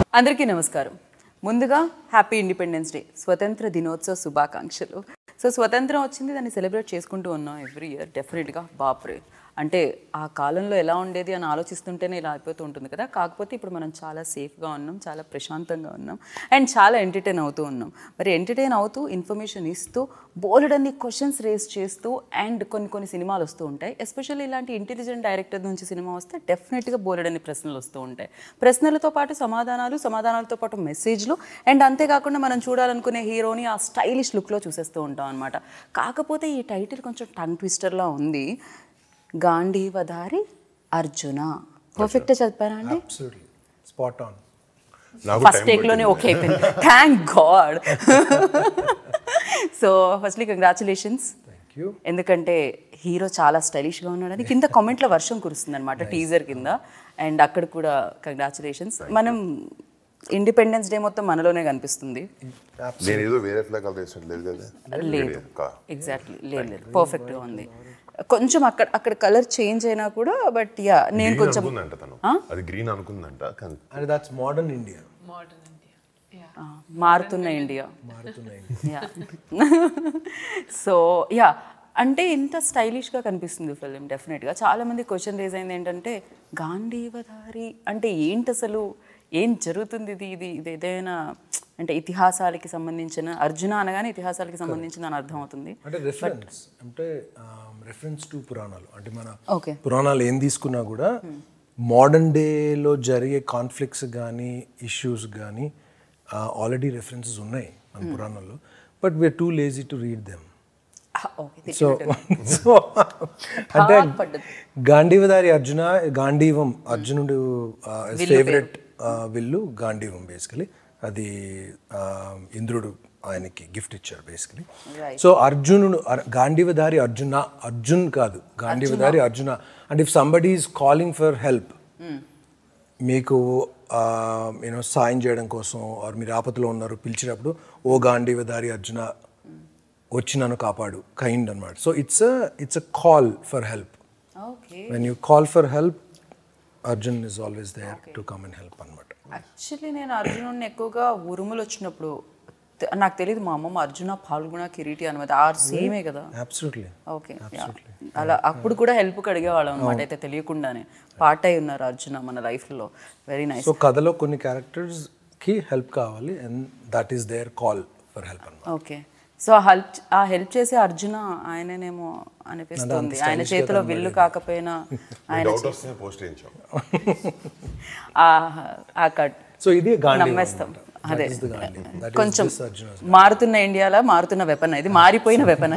అందరికీ నమస్కారం ముందుగా హ్యాపీ ఇండిపెండెన్స్ డే స్వతంత్ర దినోత్సవ శుభాకాంక్షలు సో స్వతంత్రం వచ్చింది దాన్ని సెలబ్రేట్ చేసుకుంటూ ఉన్నాం ఎవ్రీ ఇయర్ డెఫినెట్గా బాప్రే అంటే ఆ కాలంలో ఎలా ఉండేది అని ఆలోచిస్తుంటేనే ఇలా అయిపోతూ ఉంటుంది కదా కాకపోతే ఇప్పుడు మనం చాలా సేఫ్గా ఉన్నాం చాలా ప్రశాంతంగా ఉన్నాం అండ్ చాలా ఎంటర్టైన్ అవుతూ ఉన్నాం మరి ఎంటర్టైన్ అవుతూ ఇన్ఫర్మేషన్ ఇస్తూ బోలెడన్ని క్వశ్చన్స్ రేస్ చేస్తూ అండ్ కొన్ని కొన్ని సినిమాలు వస్తూ ఉంటాయి ఎస్పెషల్లీ ఇలాంటి ఇంటెలిజెంట్ డైరెక్టర్ నుంచి సినిమా వస్తే డెఫినెట్గా బోలెడన్ని ప్రశ్నలు వస్తూ ఉంటాయి ప్రశ్నలతో పాటు సమాధానాలు సమాధానాలతో పాటు మెసేజ్లు అండ్ అంతేకాకుండా మనం చూడాలనుకునే హీరోని ఆ స్టైలిష్ లుక్లో చూసేస్తూ ఉంటాం అనమాట కాకపోతే ఈ టైటిల్ కొంచెం టంగ్ ట్విస్టర్లా ఉంది గాంధీవధారి అర్జున పర్ఫెక్ట్గా చదివారా అండి అబ్సల్యూట్లీ స్పాట్ ఆన్ నాకు ఫస్ట్ time టేక్లోనే పట్టింది. ఓకే అయిపోయింది thank God so congratulations thank you ఎందుకంటే హీరో చాలా స్టైలిష్గా ఉన్నాడని కింద కామెంట్లో వర్షం కురుస్తుంది అనమాట టీజర్ కింద అండ్ అక్కడ కూడా కంగ్రాచులేషన్స్ మనం ఇండిపెండెన్స్ డే మొత్తం మనలోనే కనిపిస్తుంది నేను ఏదో వేరే ఫ్లాగ్ అలా వేసినట్లేదు కదా లేదు కా- ఎగ్జాక్ట్లీ లేదు లేదు పర్ఫెక్ట్గా ఉంది కొంచెం అక్కడ అక్కడ కలర్ చేంజ్ అయినా కూడా బట్ యా నేను గ్రీన్ కొంచెం అనుకుందంట తను అది గ్రీన్ అనుకుందంట కానీ అండ్ దట్స్ మోడర్న్ ఇండియా ఆ, మారుతున్న ఇండియా మారుతున్న ఇండియా యా సో యా అంటే ఇంత స్టైలిష్గా కనిపిస్తుంది ఫిలిం డెఫినెట్గా చాలామంది క్వశ్చన్ రేజ్ అయింది ఏంటంటే గాంధీవధారి అంటే ఏంటి అసలు ఏం జరుగుతుంది ఇది ఇది ఇది ఏదైనా అంటే ఇతిహాసాలకి సంబంధించిన అర్జున అనగానే ఇతిహాసాలకి సంబంధించిన అని అర్థం అవుతుంది అంటే రెఫరెన్స్ అంటే రెఫరెన్స్ టు పురాణాలు అంటే మన ఓకే పురాణాలు ఏం తీసుకున్నా కూడా మోడర్న్ డేలో జరిగే కాన్ఫ్లిక్ట్స్ కానీ ఇష్యూస్ కానీ ఆల్రెడీ రెఫరెన్సెస్ ఉన్నాయి మన పురాణాల్లో but we're too lazy to read them okay so so అంటే పడ్డది. గాంధీవదారి అర్జున గాంధీవం అర్జునుడు ఫేవరెట్ విల్లు గాంధీవం బేసికలీ అది ఆ, ఇంద్రుడు ఆయనకి గిఫ్ట్ ఇచ్చారు బేసికలీ సో అర్జునుడు అర్- గాంధీవదారి అర్జున అర్జున్ కాదు Gandeevadhari Arjuna and if somebody is calling for help మీకు యూనో సాయం చేయడం కోసం ఆర్ మీరు ఆపదలో ఉన్నారు పిలిచినప్పుడు ఓ గాంధీవదారి అర్జున వచ్చి నన్ను కాపాడు కైండ్ అనమాట so it's it's a call for help okay when you call for help Arjun is always there to come and help అనమాట యాక్చువల్లీ నేను అర్జునుడిని ఎక్కువగా ఉరుములు వచ్చినప్పుడు తె- నాకు తెలియదు మా అమ్మమ్మ అర్జున పాల్గొన కిరీటి అనమాట ఆర్ సేమే కదా అబ్సల్యూట్లీ ఓకే అలా అప్పుడు కూడా హెల్ప్కి అడిగేవాళ్ళం అనమాట అయితే తెలియకుండానే పార్ట్ అయి ఉన్నారు అర్జున మన లైఫ్లో వెరీ నైస్ సో కథలో కొన్ని క్యారెక్టర్స్ కి హెల్ప్ కావాలి and that is there call for help అనమాట ఓకే సో ఆ హెల్ప్ ఆ హెల్ప్ చేసే అర్జున ఆయననేమో అనిపిస్తుంది ఆయన చేతిలో విల్లు కాకపోయినా ఆయన డౌట్ వస్తే పోస్ట్ చేయించాం ఆ- ఆ కట్ సో ఇది గాంధీ నమ్మేస్తాం అదే That is కొంచెం this Arjuna's మారుతున్న ఇండియాలో మారుతున్న వెపన్ ఇది మారిపోయిన వెపన్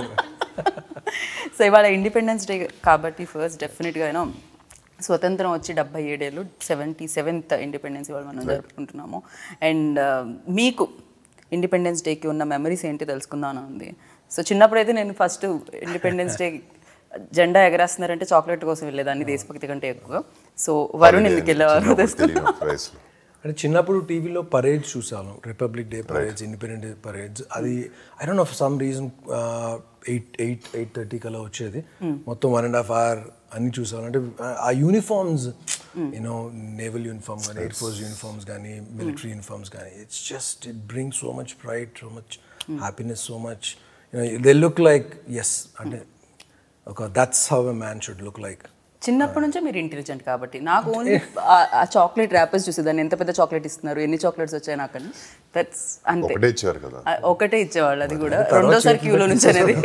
సో ఇవాళ ఇండిపెండెన్స్ డే కాబట్టి ఫస్ట్ డెఫినెట్గా యూనో స్వతంత్రం వచ్చి డెబ్బై ఏడేళ్ళు సెవెంటీ సెవెంత్ ఇండిపెండెన్స్ ఇవాళ మనం జరుపుకుంటున్నాము అండ్ మీకు ఇండిపెండెన్స్ డేకి ఉన్న మెమరీస్ ఏంటి తెలుసుకుందాం ఉంది సో చిన్నప్పుడైతే నేను ఫస్ట్ ఇండిపెండెన్స్ డే జెండా ఎగరేస్తున్నారంటే చాక్లెట్ కోసం వెళ్ళేదాన్ని దేశభక్తి కంటే ఎక్కువ సో వరుణ్ ఎందుకు వెళ్ళేవారు తెలియని వయసులో అంటే చిన్నప్పుడు టీవీలో పరేడ్స్ చూసాను republic day parades independent day parades అది I don't know for some reason eight eight eight thirty కల్లా వచ్చేది మొత్తం వన్ అండ్ హాఫ్ అవర్ అన్ని చూసాను అంటే ఆ యూనిఫామ్స్ యూనో నేవల్ యూనిఫామ్ కానీ ఎయిర్ ఫోర్స్ యూనిఫామ్స్ కానీ మిలిటరీ యూనిఫామ్స్ కానీ it's just it bring so much pride so much happiness so much they look like yes అంటే ఒక that's how a man should look like చిన్నప్పటి నుంచే మీరు intelligent కాబట్టి నాకు ఓన్లీ ఆ చాక్లెట్ ర్యాపర్స్ చూసేదాన్ని ఎంత పెద్ద చాక్లెట్ ఇస్తున్నారు ఎన్ని చాక్లెట్స్ వచ్చాయి నాకు అని దట్స్ అంతే ఒకటే ఇచ్చారు కదా ఆ, ఒకటే ఇచ్చేవాళ్ళు అది కూడా రెండోసారి క్యూలో నుంచి అనేది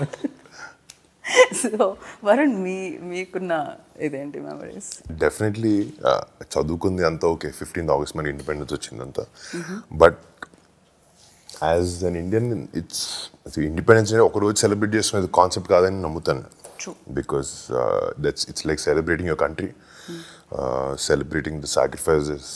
సో వరుణ్ మీ మీకున్న ఇదేంటి మెమరీస్ డెఫినెట్లీ చదువుకుంది అంతా ఓకే ఫిఫ్టీన్త్ ఆగస్ట్ మన ఇండిపెండెన్స్ వచ్చిందంతా but as an Indian it's independence day ఒక రోజు సెలబ్రేట్ చేసుకునేది కాన్సెప్ట్ కాదని నమ్ముతాను because that's it's like celebrating your country celebrating the sacrifices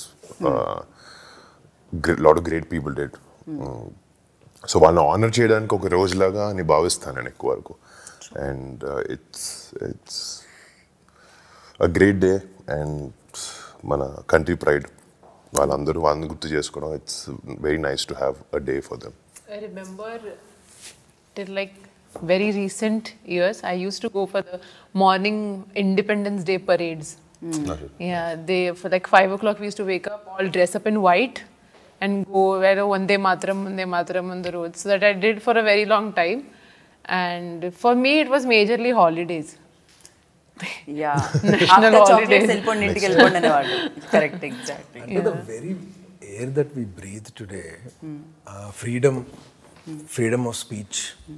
lot of great people dead so వాళ్ళని ఆనర్ చేయడానికి ఒక రోజులాగా అని భావిస్తాను నేను ఎక్కువ వరకు and it's it's a great day and మన కంట్రీ ప్రైడ్ వాళ్ళందరూ వాళ్ళని గుర్తు చేసుకోవడం it's very nice to have a day for them I remember till like very recent years, I used to go for the morning Independence Day parades. Yeah, they for like five o'clock we used to wake up, all dress up in white, and go wear a Vande Mataram, Vande Mataram on the road. So that I did for a very long time, and for me it was majorly holidays. Yeah National chocolates holidays. వెళ్ళిపోండి ఇంటికి వెళ్ళిపోండి అనేవాళ్ళు correct exactly అంటే the very air that we breathe today freedom freedom of speech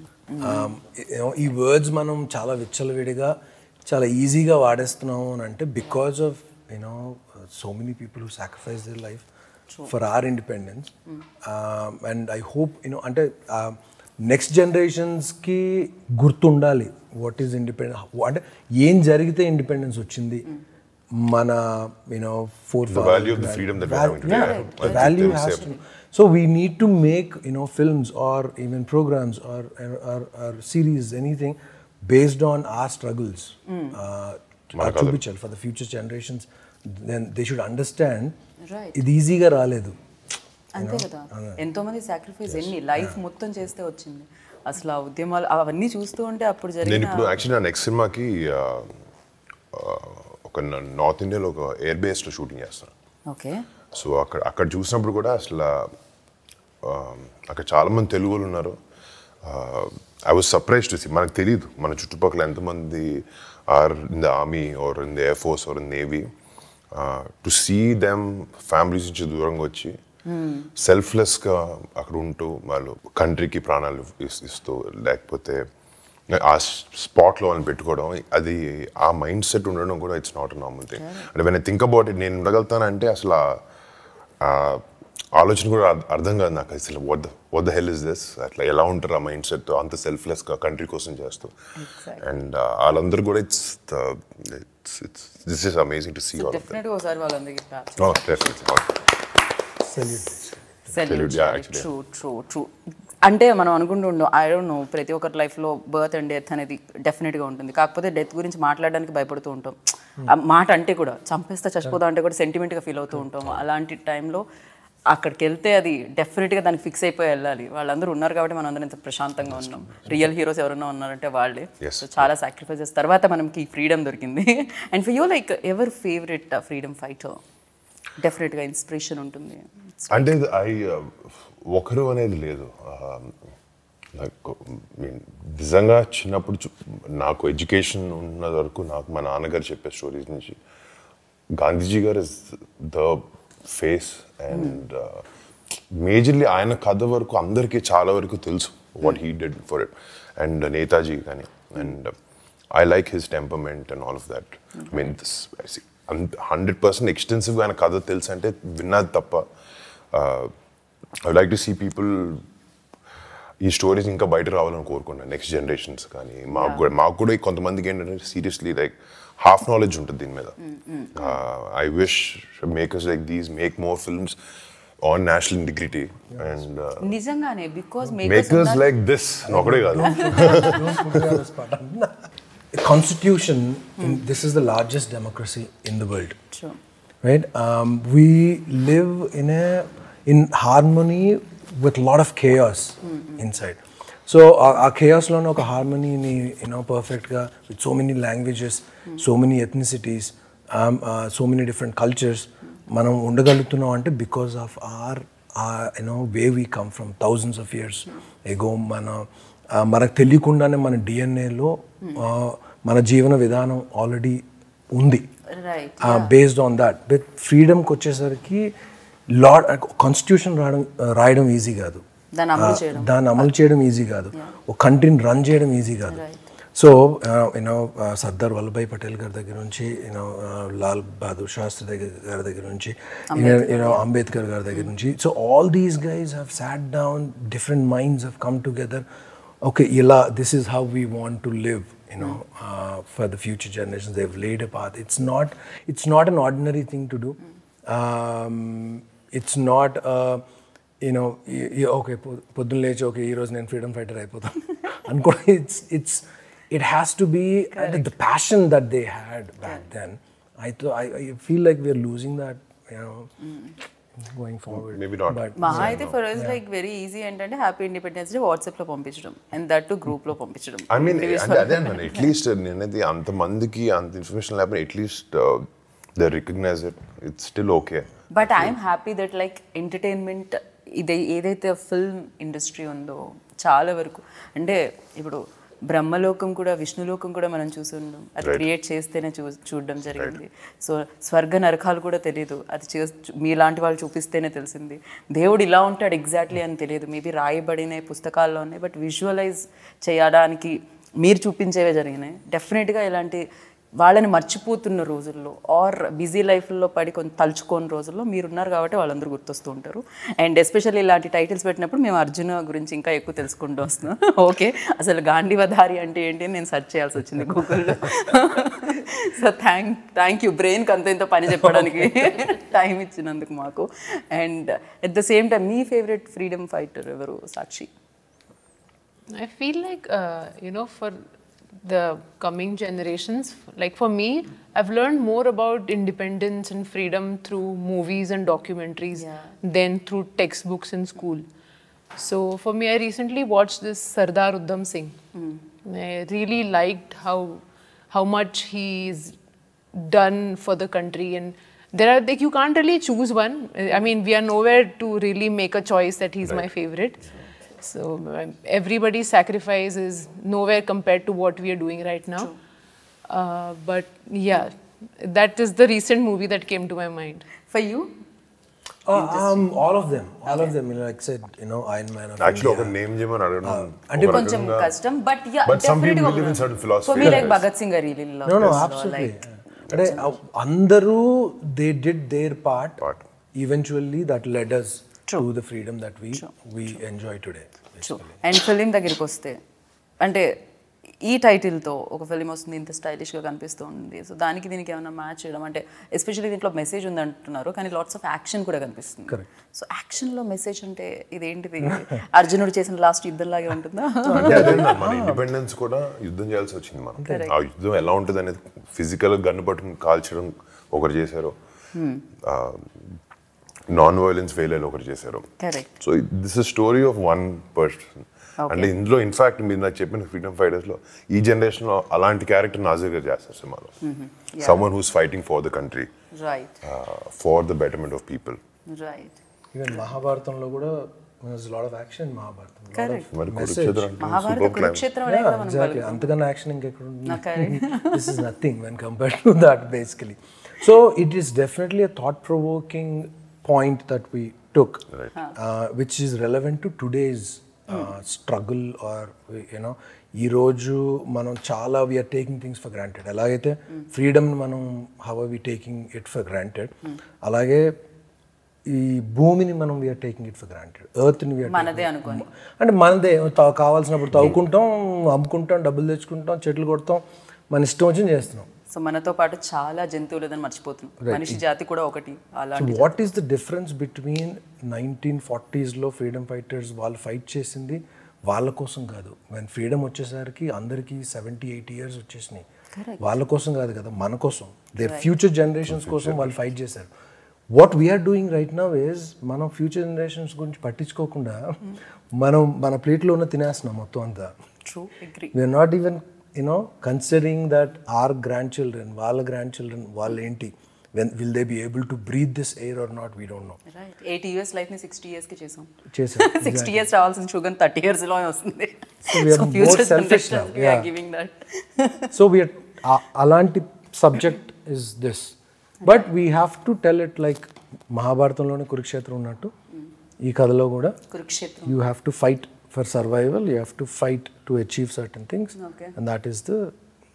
ఈ words మనం చాలా విచ్చలవిడిగా చాలా ఈజీగా వాడేస్తున్నాము అని అంటే because of you know so many people who sacrifice their life for our independence and I hope you know అంటే నెక్స్ట్ జనరేషన్స్కి గుర్తుండాలి వాట్ ఈస్ ఇండిపెండెన్స్ అంటే ఏం జరిగితే ఇండిపెండెన్స్ వచ్చింది మన you know four The value of the freedom that we're having today. I think value they'll has say- to. So we need to make you know films or even programs or or, or series anything based on our struggles. Uh, మన కథలు. చూపించాలి for the future generations. Then they should understand. Right. ఇది ఈజీగా రాలేదు అంతే కదా ఎంతో మంది సాక్రిఫైస్ ఎన్ని లైఫ్ మొత్తం చేస్తే వచ్చింది అసలు ఆ ఉద్యమాలు అవన్నీ చూస్తూ ఉంటే అప్పుడు నేను జరిగిన ఇప్పుడు యాక్చువల్లీ నా నెక్స్ట్ సినిమాకి ఆ, ఆ, ఒక నార్త్ ఇండియాలో ఒక ఎయిర్ బేస్లో షూటింగ్ చేస్తాను ఓకే సో అక్కడ అక్కడ చూసినప్పుడు కూడా అసలు ఆ, అక్కడ చాలామంది తెలుగు వాళ్ళు ఉన్నారు I was surprise to see మనకు తెలియదు మన చుట్టుపక్కల ఎంతమంది are in the army are in the air force are in navy to see them families నుంచి దూరంగా వచ్చి సెల్ఫ్లెస్గా అక్కడ ఉంటూ వాళ్ళు కంట్రీకి ప్రాణాలు ఇస్- ఇస్తూ లేకపోతే ఆ స్పాట్లో వాళ్ళని పెట్టుకోవడం అది ఆ మైండ్ సెట్ ఉండడం కూడా ఇట్స్ నాట్ నార్మల్ థింగ్ అంటే when I think about it నేను ఉండగలుగుతానంటే అసలు ఆ- ఆ ఆలోచన కూడా అర్థ- అర్థం కాదు నాకు అసలు వద్ద వద్ద హెల్ ఇస్ దిస్ అట్లా ఎలా ఉంటారు ఆ మైండ్ సెట్ అంత సెల్ఫ్లెస్గా కంట్రీ కోసం చేస్తూ అండ్ వాళ్ళందరూ కూడా it's it's it's this is amazing to see all of definite గా ఒకసారి వాళ్ళందరికీ Salute, yeah, actually. True true true అంటే మనం అనుకుంటూ ఉండం ఐ డోంట్ నో ప్రతి ఒక్కరి లైఫ్లో బర్త్ అండ్ డెత్ అనేది డెఫినెట్గా ఉంటుంది కాకపోతే డెత్ గురించి మాట్లాడడానికి భయపడుతూ ఉంటాం ఆ మాట అంటే కూడా చంపేస్తే చచ్చిపోతా అంటే కూడా సెంటిమెంట్గా ఫీల్ అవుతూ ఉంటాం అలాంటి టైంలో అక్కడికి వెళ్తే అది డెఫినెట్గా దానికి ఫిక్స్ అయిపోయి వెళ్ళాలి వాళ్ళందరూ ఉన్నారు కాబట్టి మనం అందరం ఇంత ప్రశాంతంగా ఉన్నాం రియల్ హీరోస్ ఎవరైనా ఉన్నారంటే వాళ్ళే Yes. సో చాలా సాక్రిఫైసెస్ తర్వాత మనకి ఫ్రీడమ్ దొరికింది and for you like ever favourite freedom fighter డెఫినెట్గా ఇన్స్పిరేషన్ ఉంటుంది అంటే ఐ ఒకరు అనేది లేదు ఆ, నాకు మీన్ నిజంగా చిన్నప్పుడు చు- నాకు ఎడ్యుకేషన్ ఉన్న వరకు నాకు మా నాన్నగారు చెప్పే స్టోరీస్ నుంచి గాంధీజీ గారు is the face and majorly ఆయన కథ వరకు అందరికీ చాలా వరకు తెలుసు what he dead for it and Netaji కానీ and I like his temperament and all of that mean this hundred percent ఎక్స్టెన్సివ్గా ఆయన కథ తెలుసు అంటే విన్నది తప్ప I like to see people ఈ స్టోరీస్ ఇంకా బయట రావాలని కోరుకున్నాను నెక్స్ట్ జనరేషన్స్ కానీ మాకు కూడా మాకు కూడా కొంతమందికి ఏంటంటే సీరియస్లీ లైక్ హాఫ్ నాలెడ్జ్ ఉంటుంది దీని మీద I wish makers like these make more films on national integrity and నిజంగానే బికాస్ మేకర్స్ లైక్ దిస్ ఒకడే కాదు Constitution, in, this is the largest democracy in the world. right? Um, we live in a in harmony with a lot of chaos inside. So our, our chaos లో ఒక హార్మనీని you know పర్ఫెక్ట్గా with so many languages so many ethnicities so many different cultures మనం ఉండగలుగుతున్నాం అంటే because of our you know way we come from thousands of years ago మన ఆ, మనకు తెలియకుండానే మన డిఎన్ఏలో మన జీవన విధానం ఆల్రెడీ ఉంది right based on that with ఫ్రీడమ్కి వచ్చేసరికి లాడ్ కాన్స్టిట్యూషన్ రాయడం రాయడం ఈజీ కాదు దాన్ని అమలు ఆ, చేయడం. దాన్ని అమలు చేయడం ఈజీ కాదు ఒక కంట్రీని రన్ చేయడం ఈజీ కాదు సో యూనో సర్దార్ వల్లభాయ్ పటేల్ గారి దగ్గర నుంచి యూనో లాల్ బహదూర్ శాస్త్రి దగ్గర గారి దగ్గర నుంచి యూనో అంబేద్కర్ గారి దగ్గర నుంచి so all these guys have sat down different minds have come together okay ఇలా this is how we want to live you know, uh, for the future generations. They've laid a path. It's not, it's not an ordinary thing to do. Um, it's not, uh, you know, y- y- okay, పొ- పొద్దున్న లేచి okay ఈ రోజు నేను freedom fighter అయిపోతాను అనుకో it's it's it has to be the passion that they had back then I I feel like we're losing that you know going forward Maybe not. But మహా అయితే for us like very easy ఏంటంటే happy independence day WhatsApp లో పంపించడం and that to group లో పంపించడం I mean అంటే అదే అన్నాను అట్లీస్ట్ నేనైతే అంతమందికి అంత ఇన్ఫర్మేషన్ లేకపోతే at least they recognize it it's still okay but I'm happy that like entertainment ఇది ఏదైతే ఫిల్మ్ ఇండస్ట్రీ ఉందో చాలా వరకు అంటే ఇప్పుడు బ్రహ్మలోకం కూడా విష్ణులోకం కూడా మనం చూసుండం అది క్రియేట్ చేస్తేనే చూ చూడడం జరిగింది సో స్వర్గ నరకాలు కూడా తెలియదు అది చే మీలాంటి వాళ్ళు చూపిస్తేనే తెలిసింది దేవుడు ఇలా ఉంటాడు ఎగ్జాక్ట్లీ అని తెలియదు మేబీ రాయబడిన పుస్తకాల్లో ఉన్నాయి బట్ విజువలైజ్ చేయడానికి మీరు చూపించేవే జరిగినాయి డెఫినెట్గా ఇలాంటి వాళ్ళని మర్చిపోతున్న రోజుల్లో ఆర్ బిజీ లైఫ్లో పడి కొంచెం తలుచుకోని రోజుల్లో మీరున్నారు కాబట్టి వాళ్ళందరూ గుర్తొస్తూ ఉంటారు అండ్ ఎస్పెషల్లీ ఇలాంటి టైటిల్స్ పెట్టినప్పుడు మేము అర్జున గురించి ఇంకా ఎక్కువ తెలుసుకుంటూ వస్తున్నాం ఓకే అసలు గాంధీవధారి అంటే ఏంటి అని నేను సెర్చ్ చేయాల్సి వచ్చింది గూగుల్లో సో థ్యాంక్ థ్యాంక్ యూ బ్రెయిన్కి అంత ఇంత పని చెప్పడానికి టైం ఇచ్చినందుకు మాకు and at the same time మీ ఫేవరెట్ ఫ్రీడమ్ ఫైటర్ ఎవరు Sakshi I feel like, uh, you know, for the coming generations, like for me, I've learned more about independence and freedom through movies and documentaries than through textbooks in school. So for me, I recently watched this Sardar Uddham Singh. I really liked how how much he's done for the country and there are like you can't really choose one i mean we are nowhere to really make a choice that he's my favorite so um, everybody's sacrifice is nowhere compared to what we are doing right now uh, but yeah that is the recent movie that came to my mind for you Uh, um, all of them, all of them. You know, like I said, you know, Iron Man of actually India. ఒక name చేయమని అడగడం అంటే ఒక కొంచెం రకంగా- కష్టం but yeah But some people believe in certain philosophy. For me like Bhagat Singh really love No, no, absolutely. అంటే అందరూ they did their part Part. Eventually that led us to the freedom that we we enjoy today true and film దగ్గరికి వస్తే అంటే ఈ టైటిల్తో ఒక film వస్తుంది ఇంత స్టైలిష్గా కనిపిస్తూ ఉంది సో దానికి దీనికి ఏమైనా మ్యాచ్ చేయడం అంటే ఎస్పెషల్లీ దీంట్లో మెసేజ్ ఉంది అంటున్నారు కానీ లాట్స్ ఆఫ్ యాక్షన్ కూడా కనిపిస్తుంది Correct. సో యాక్షన్లో మెసేజ్ అంటే ఇదేంటిది అర్జునుడు చేసిన లాస్ట్ యుద్ధంలాగే ఉంటుందా అంటే అదే అన్న, మన ఇండిపెండెన్స్ కూడా యుద్ధం చేయాల్సి వచ్చింది మనం ఆ యుద్ధం ఎలా ఉంటుంది అనేది ఫిజికల్ గన్ను పట్టుకుని కాల్చడం ఒకరు చేశారు నాన్ వైలెన్స్ వేలేలు ఒకరు చేశారు correct so this is story of one person అంటే ఇందులో ఇన్ఫాక్ట్ మీరు నాకు చెప్పిన ఫ్రీడమ్ ఫైటర్స్ లో ఈ జనరేషన్ లో అలాంటి క్యారెక్టర్ నాజర్ గారు చేస్తారు సినిమాలో someone who's fighting for the country right for the betterment of people right even మహాభారతంలో కూడా lot of action Mahabharatam Correct. మరి కురుక్షేత్రం అంటే మహాభారత సూపర్ క్లైమ్ కురుక్షేత్రం అనే కదా మనం ఎగ్జాక్ట్లీ అంతకన్నా యాక్షన్ ఇంకెక్కడ నాకు correct. This is nothing when compared to that basically so it is definitely a thought provoking point that we took which is relevant to today's struggle or you know ఈ రోజు మనం చాలా we are taking things for granted ఎలాగైతే freedom మనం have we taking it for granted అలాగే ఈ భూమిని మనం we are taking it for granted ఎర్త్ని వీఆర్ మనదే అనుకోని అంటే మనదే తా- కావాల్సినప్పుడు తవ్వుకుంటాం అమ్ముకుంటాం డబ్బులు తెచ్చుకుంటాం చెట్లు కొడతాం మన ఇష్టం వచ్చింది చేస్తున్నాం సో మనతో పాటు చాలా జంతువులు లేదని మర్చిపోతున్నాం మనిషి జాతి కూడా ఒకటి అలాంటి what is the difference between nineteen ఫార్టీస్లో ఫ్రీడమ్ ఫైటర్స్ వాళ్ళు ఫైట్ చేసింది వాళ్ళ కోసం కాదు మన ఫ్రీడమ్ వచ్చేసరికి అందరికీ సెవెంటీ ఎయిట్ ఇయర్స్ వచ్చేసినాయి వాళ్ళ కోసం కాదు కదా మన కోసం దేర్ ఫ్యూచర్ జనరేషన్స్ కోసం వాళ్ళు ఫైట్ చేశారు what we are doing right now is మనం ఫ్యూచర్ జనరేషన్స్ గురించి పట్టించుకోకుండా మనం మన ప్లేట్లో ఉన్న తినేస్తున్నాం మొత్తం అంతా true agree we are not even you know considering that our grandchildren వాళ్ళ గ్రాండ్ చిల్డ్రన్ వాళ్ళు ఏంటి when will they be able to breathe this air or not we don't know right eighty years life ని sixty years కి చేసాం చేశారు sixty years రావాల్సిన sugar thirty years లో వస్తుంది we are more selfish now, yeah. Giving that so we are అలాంటి subject is this but we have to tell it like మహాభారతంలోనే కురుక్షేత్రం ఉన్నట్టు ఈ కథలో కూడా Kurukshetra you have to fight for survival you have to fight to achieve certain things Okay. And that is the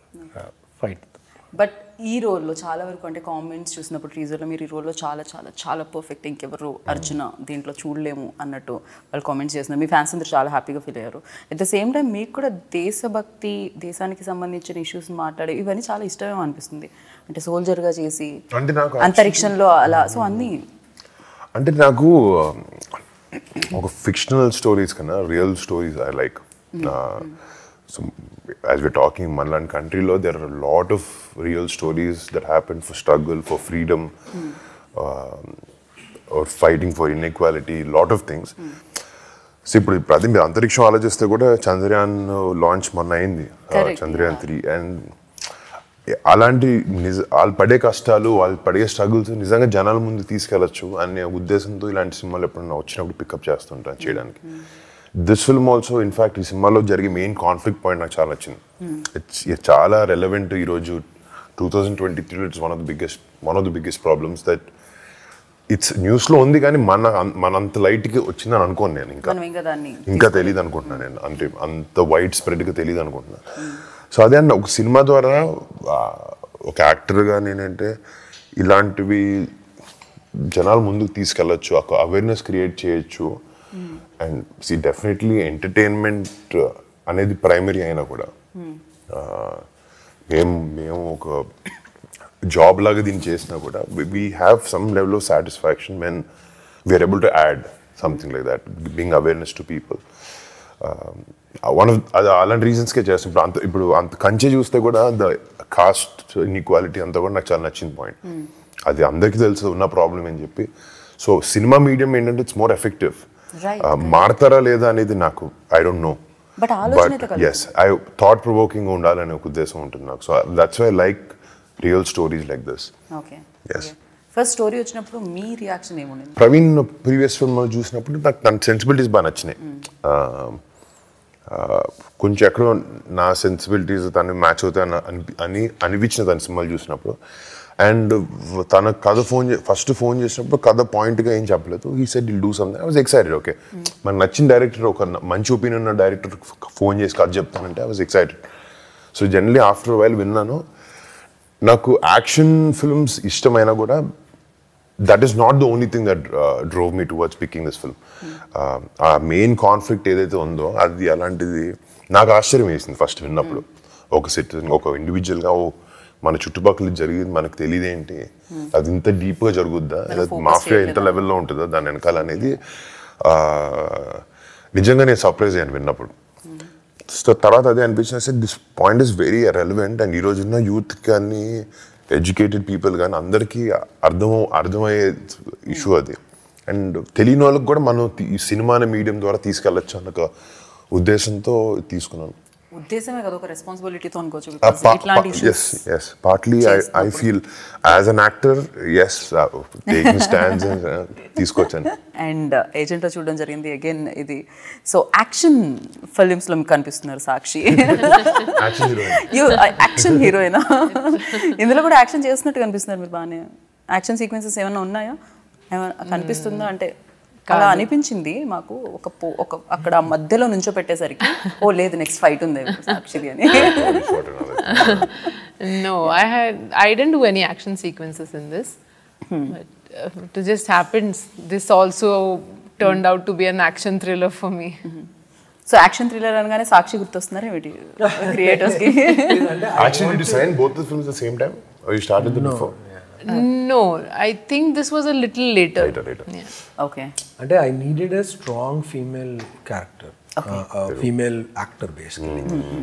fight but ఈ రోల్లో చాలా వరకు అంటే కామెంట్స్ చూసినప్పుడు టీజర్లో మీరు ఈ రోల్లో చాలా చాలా చాలా పర్ఫెక్ట్ ఇంకెవరు అర్జున దీంట్లో చూడలేము అన్నట్టు వాళ్ళు కామెంట్స్ చేస్తున్నారు మీ ఫ్యాన్స్ అందరూ చాలా హ్యాపీగా ఫీల్ అయ్యారు అట్ ద సేమ్ టైం మీకు కూడా దేశభక్తి దేశానికి సంబంధించిన ఇష్యూస్ మాట్లాడే ఇవన్నీ చాలా ఇష్టమేమో అనిపిస్తుంది అంటే సోల్జర్గా చేసి అంటే నాకు అంతరిక్షంలో అలా సో అన్నీ అంటే నాకు ఒక ఫిక్షనల్ స్టోరీస్ కన్నా real stories I like so as we talking మనలాంటి కంట్రీలో there are lot of real stories that happen for struggle for freedom or fighting for inequality lot of things so ఇప్పుడు ప్రతి మీరు అంతరిక్షం ఆలోచిస్తే కూడా చంద్రయాన్ లాంచ్ మొన్న అయింది Correct, చంద్రయాన్ త్రీ అండ్ అలాంటి నిజ వాళ్ళు పడే కష్టాలు వాళ్ళు పడే స్ట్రగుల్స్ నిజంగా జనాల ముందు తీసుకెళ్ళచ్చు అనే ఉద్దేశంతో ఇలాంటి సినిమాలు ఎప్పుడన్నా వచ్చినప్పుడు పికప్ చేస్తుంటాను చేయడానికి దిస్ ఫిల్మ్ ఆల్సో ఇన్ఫాక్ట్ ఈ సినిమాలో జరిగే మెయిన్ కాన్ఫ్లిక్ట్ పాయింట్ నాకు చాలా నచ్చింది ఇట్స్ చాలా రెలవెంట్ ఈరోజు two thousand twenty three it's one of the biggest one of the biggest problems that it's న్యూస్లో ఉంది కానీ మన మనంత లైట్కి వచ్చిందని అనుకోను నేను ఇంకా మనం ఇంకా దాన్ని ఇంకా తెలియదు అనుకుంటున్నాను నేను అంటే అంత వైడ్ స్ప్రెడ్గా తెలియదు అనుకుంటున్నాను సో అదే అన్న ఒక సినిమా ద్వారా ఆ, ఒక యాక్టర్గా నేనంటే ఇలాంటివి జనాల ముందుకు తీసుకెళ్ళచ్చు ఒక అవేర్నెస్ క్రియేట్ చేయొచ్చు అండ్ సి డెఫినెట్లీ ఎంటర్టైన్మెంట్ అనేది ప్రైమరీ అయినా కూడా ఆ, మేము మేము ఒక జాబ్ లాగా దీన్ని చేసినా కూడా we have some level of satisfaction when we are able to add something like that bring awareness to people one of అది అలాంటి రీజన్స్కే చేస్తాం ఇప్పుడు అంత ఇప్పుడు అంత కంచె చూస్తే కూడా ద కాస్ట్ ఇన్ఈక్వాలిటీ అంతా కూడా నాకు చాలా నచ్చిన పాయింట్ అది అందరికీ తెలుసు ఉన్న ప్రాబ్లం అని చెప్పి సో సినిమా మీడియం ఏంటంటే ఇట్స్ మోర్ ఎఫెక్టివ్ Right. మారతారా లేదా అనేది నాకు ఐ డోంట్ నో But ఆలోచన అయితే కలుగుతుంది. ఎస్ ఐ థాట్ ప్రొవోకింగ్ ఉండాలనే ఒక ఉద్దేశం ఉంటుంది నాకు so that's why like real stories like this okay Yes. First story వచ్చినప్పుడు మీ రియాక్షన్ ఏముండింది ప్రవీణ్ ప్రీవియస్ ఫిల్మ్ చూసినప్పుడు నాకు తన సెన్సిబిలిటీస్ బాగా నచ్చినాయి ఆ, ఆ, కొంచెం ఎక్కడో నా సెన్సిబిలిటీస్ తను మ్యాచ్ అవుతాయి అని అనిపి- అని అనిపించిన తన సినిమాలు చూసినప్పుడు అండ్ తన కథ ఫోన్ ఫస్ట్ ఫోన్ చేసినప్పుడు కథ పాయింట్గా ఏం చెప్పలేదు ఈ said I'll do something I was excited okay మనకు నచ్చిన డైరెక్టర్ ఒక న- మంచి ఒపీనియన్ ఉన్న డైరెక్టర్ ఫోన్ చేసి కథ చెప్తానంటే I was excited so generally after while విన్నాను నాకు యాక్షన్ ఫిల్మ్స్ ఇష్టమైనా కూడా that is not the only thing that drove me towards picking this film ఆ మెయిన్ కాన్ఫ్లిక్ట్ ఏదైతే ఉందో అది అలాంటిది నాకు ఆశ్చర్యం వేసింది ఫస్ట్ విన్నప్పుడు ఒక సిటిజన్ ఒక ఇండివిజువల్గా ఓ మన చుట్టుపక్కల జరిగింది మనకు తెలియదు ఏంటి అది ఇంత డీప్గా జరుగుద్దా focus మాఫియా ఎంత చేయట్లేదా? లెవెల్లో ఉంటుందో దాని వెనకాల అనేది ఆ, నిజంగా నేను సర్ప్రైజ్ అయ్యాను విన్నప్పుడు సో తర్వాత అదే అనిపించిన this point is very relevant and ఈ రోజున్న యూత్ కానీ ఎడ్యుకేటెడ్ పీపుల్ కానీ అందరికీ అర్థం అర్థమయ్యే ఇష్యూ అది అండ్ తెలియని వాళ్ళకి కూడా మనం తీ- ఈ సినిమా అనే మీడియం ద్వారా తీసుకెళ్ళచ్చు అన్న ఒక ఉద్దేశంతో తీసుకున్నాను ఉద్దేశమే కదా ఒక రెస్పాన్సిబిలిటీతో అనుకోవచ్చు Uh, because pa- ఇట్లాంటి pa- issues yes, yes. Partly, I, I feel as an actor, yes, uh, taking stands and uh, తీసుకొచ్చాను అండ్ ఏజెంట్లో చూడడం జరిగింది అగైన్ ఇది సో యాక్షన్ ఫిలిమ్స్లో మీకు కనిపిస్తున్నారు సాక్షి Actually, యూ యాక్షన్ హీరోయినా ఇందులో కూడా యాక్షన్ చేస్తున్నట్టు కనిపిస్తున్నారు మీరు బాగానే యాక్షన్ సీక్వెన్సెస్ ఏమైనా ఉన్నాయా ఏమైనా కనిపిస్తుందా అంటే అలా అనిపించింది మాకు ఒక పో- ఒక అక్కడ మధ్యలో నుంచో పెట్టేసరికి ఓ లేదు నెక్స్ట్ ఫైట్ ఉంది సాక్షిది అని No, I had I didn't do any action sequences in this, but uh, it just happens. This also turned out to be an action thriller for me. So action thriller అనగానే సాక్షి గుర్తొస్తున్నారు ఏమిటి క్రియేటర్స్కి Actually, did you sign both the films at the same time? Or you started them before? No, I think this was a little later. Later, later. Yeah. Okay అంటే I needed a strong female character female actor basically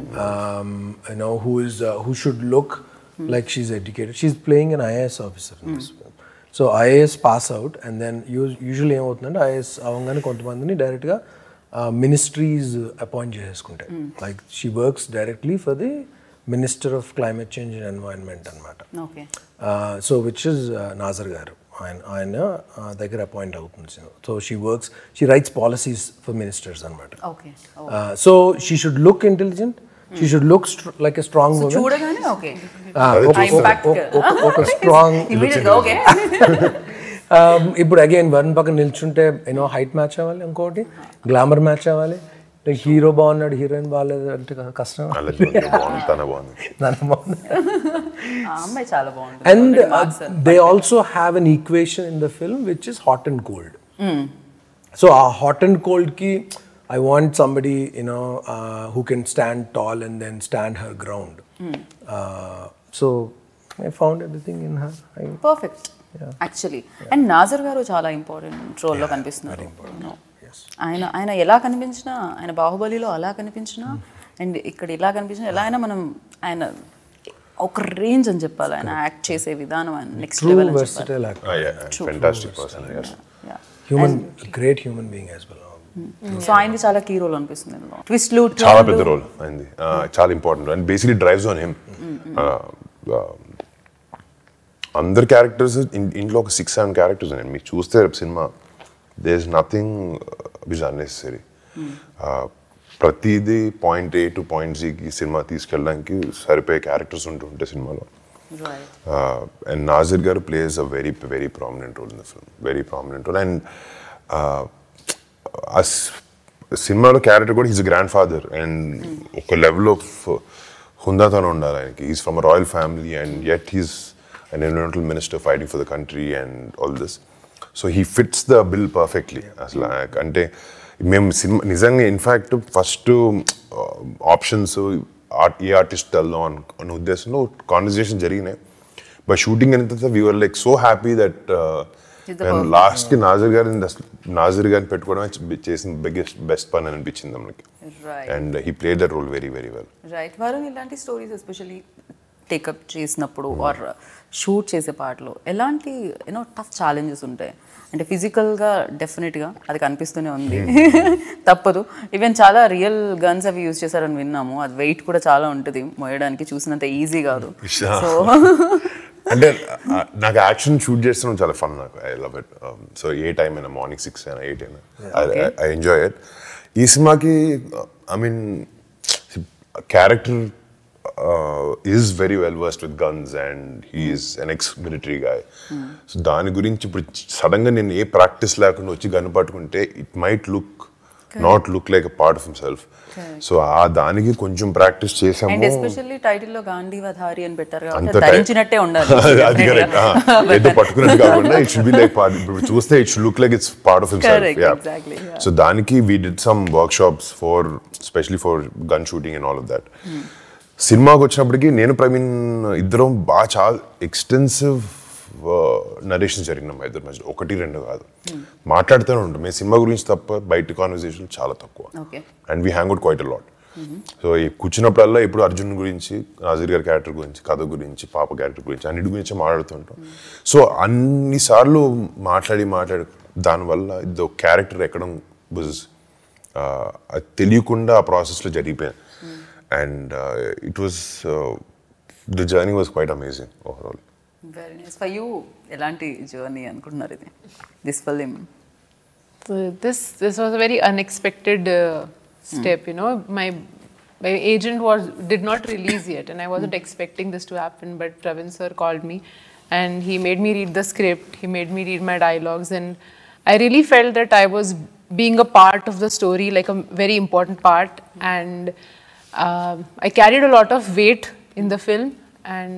no who is who should look like she's educated she's playing an IAS officer in this film so IAS pass out and then use usual ఏమవుతుందంటే IAS అవగానే కొంతమందిని డైరెక్ట్గా ministries appoint చేసేసుకుంటాయి like she works directly for the minister of climate change and environment అనమాట okay so which is Nassar garu ఆయన ఆయన uh, దగ్గర appoint అవుతుంది so she works she writes policies for ministers అనమాట okay so she should look intelligent she should look like a strong woman చూడగానే okay ఒక ఒక strong ఇమీడియట్గా ఓకే ఇప్పుడు అగైన్ వన్ పక్కన నిల్చుంటే యూనో హైట్ మ్యాచ్ అవ్వాలి ఇంకోటి గ్లామర్ మ్యాచ్ అవ్వాలి హీరో బాగున్నాడు హీరోయిన్ బాగాలేదు అంటే కష్టం అలా చూడండి, బాగుంది, తన బాగుంది దాని బాగుంది ఆ అమ్మాయి చాలా బాగుంటుంది And uh, they also have an equation in the film which is hot and cold. So, a hot and cold ki, I want somebody, you know, uh, who can stand tall and then stand her ground. Uh, so, I found everything in her. I, perfect actually and Nassar garu చాలా important రోల్లో కనిపిస్తున్నారు No. ఆయన ఆయన ఎలా కనిపించినా ఆయన బాహుబలిలో అలా కనిపించినా అండ్ ఇక్కడ ఇలా కనిపించినా ఎలా అయినా మనం ఆయన ఒక రేంజ్ అని చెప్పాలి ఆయన యాక్ట్ చేసే విధానం ఆయన నెక్స్ట్ true లెవెల్ అని చెప్పాలి versatile actor. Ah, yeah, fantastic person, yes. Human, great human being as well. So ఆయనది చాలా కీ రోల్ అనిపిస్తుంది ఇందులో ట్విస్ట్లు చాలా పెద్ద రోల్ అయింది చాలా important and basically drives on him అందరు క్యారెక్టర్స్ ఇంట్లో ఒక సిక్స్ సెవెన్ క్యారెక్టర్స్ ఉన్నాయి మీకు చూస్తే రేపు సినిమా they is nothing which unnecessary ప్రతిదీ పాయింట్ ఏ టు పాయింట్ జీకి సినిమా తీసుకెళ్ళడానికి సరిపోయే క్యారెక్టర్స్ ఉంటుంటే సినిమాలో and Nassar garu plays a very very prominent role in the film very prominent role and ఆ సినిమాలో క్యారెక్టర్ కూడా ఈజ్ గ్రాండ్ ఫాదర్ అండ్ ఒక లెవెల్ ఆఫ్ హుందాతనం ఉండాలి ఆయనకి is from royal family and yet he's an environmental minister fighting for the country and all this. So he fits the bill perfectly. అసలు అంటే మేము సినిమా నిజంగా ఇన్ఫ్యాక్ట్ ఫస్ట్ ఆప్షన్స్ ఏ ఆర్టిస్ట్ వెళ్దాం అను అనే ఉద్దేశంలో కాన్వర్జేషన్ జరిగినాయి బట్ షూటింగ్ అయిన తర్వాత we are like so happy that last కి నాజర్ గారిని అసలు నాజర్ గారిని పెట్టుకోవడమే చేసిన బిగ్గెస్ట్ బెస్ట్ పని అని అనిపించింది మనకి Right. And he play that role very very well right వారు ఇలాంటి స్టోరీస్ ఎస్పెషల్లీ టేకప్ చేసినప్పుడు ఆర్ షూట్ చేసే పాటలో ఎలాంటి యూనో టఫ్ ఛాలెంజెస్ ఉంటాయి అంటే ఫిజికల్గా డెఫినెట్గా అది కనిపిస్తూనే ఉంది తప్పదు ఈవెన్ చాలా రియల్ గన్స్ అవి యూజ్ చేశారని విన్నాము అది వెయిట్ కూడా చాలా ఉంటుంది మోయడానికి చూసినంత ఈజీ కాదు సో అంటే ఆ, నాకు యాక్షన్ షూట్ చేస్తాం చాలా ఫన్ నాకు ఐ లవ్ ఇట్ సో ఏ టైం అయినా మార్నింగ్ సిక్స్ అయినా ఎయిట్ అయినా ఐ ఎంజాయ్ ఇట్ ఈ సినిమాకి I mean character is very well versed with guns and he's an ex military guy so దాని గురించి ఇప్పుడు సడన్ గా నేను ఏ ప్రాక్టీస్ లేకుండా వచ్చి గన్ పట్టుకుంటే it might look not look like a part of himself so ఆ దానికి కొంచెం ప్రాక్టీస్ అండ్ చేసాము ఎస్పెషల్లీ టైటిల్లో గాంధీవధారి అని పెట్టారు కాబట్టి అంత అది టై- ధరించినట్టే ఉండాలి అది కరెక్ట్ ఏదో పట్టుకున్నట్టు కాకుండా it should be like part ఇప్పుడు చూస్తే it should look like it's part of Correct, himself exactly, yeah. So దానికి we did some workshops for specially for gun shooting and all of that సినిమాకి వచ్చినప్పటికి నేను ప్రవీణ్ ఇద్దరం బాగా చాలా extensive narration జరిగిన మా ఇద్దరి మధ్య ఒకటి రెండు కాదు మాట్లాడుతూనే ఉంటాం మేము సినిమా గురించి తప్ప బయట కాన్వర్సేషన్ చాలా తక్కువ okay and we hang out quite a lot so ఈ కూర్చున్నప్పుడల్లా ఇప్పుడు అర్జున్ గురించి నాజీర్ గారి క్యారెక్టర్ గురించి కథ గురించి పాప క్యారెక్టర్ గురించి అన్నిటి గురించి మాట్లాడుతుంటాం సో అన్నిసార్లు మాట్లాడి మాట్లాడి దానివల్ల ఇది క్యారెక్టర్ ఎక్కడం బుజ్ అది తెలియకుండా ఆ ప్రాసెస్లో జరిగిపోయాను and it was the journey was quite amazing overall very nice for you ఎలాంటి జర్నీ అనుకుంటున్నారు ఇది this film So this this was a very unexpected uh, step. You know, my my agent was did not release yet, and I wasn't expecting this to happen. But Pravin sir called me, and he made me read the script. He made me read my dialogues, and I really felt that I was being a part of the story, like a very important part. And um I carried a lot of weight in the film, and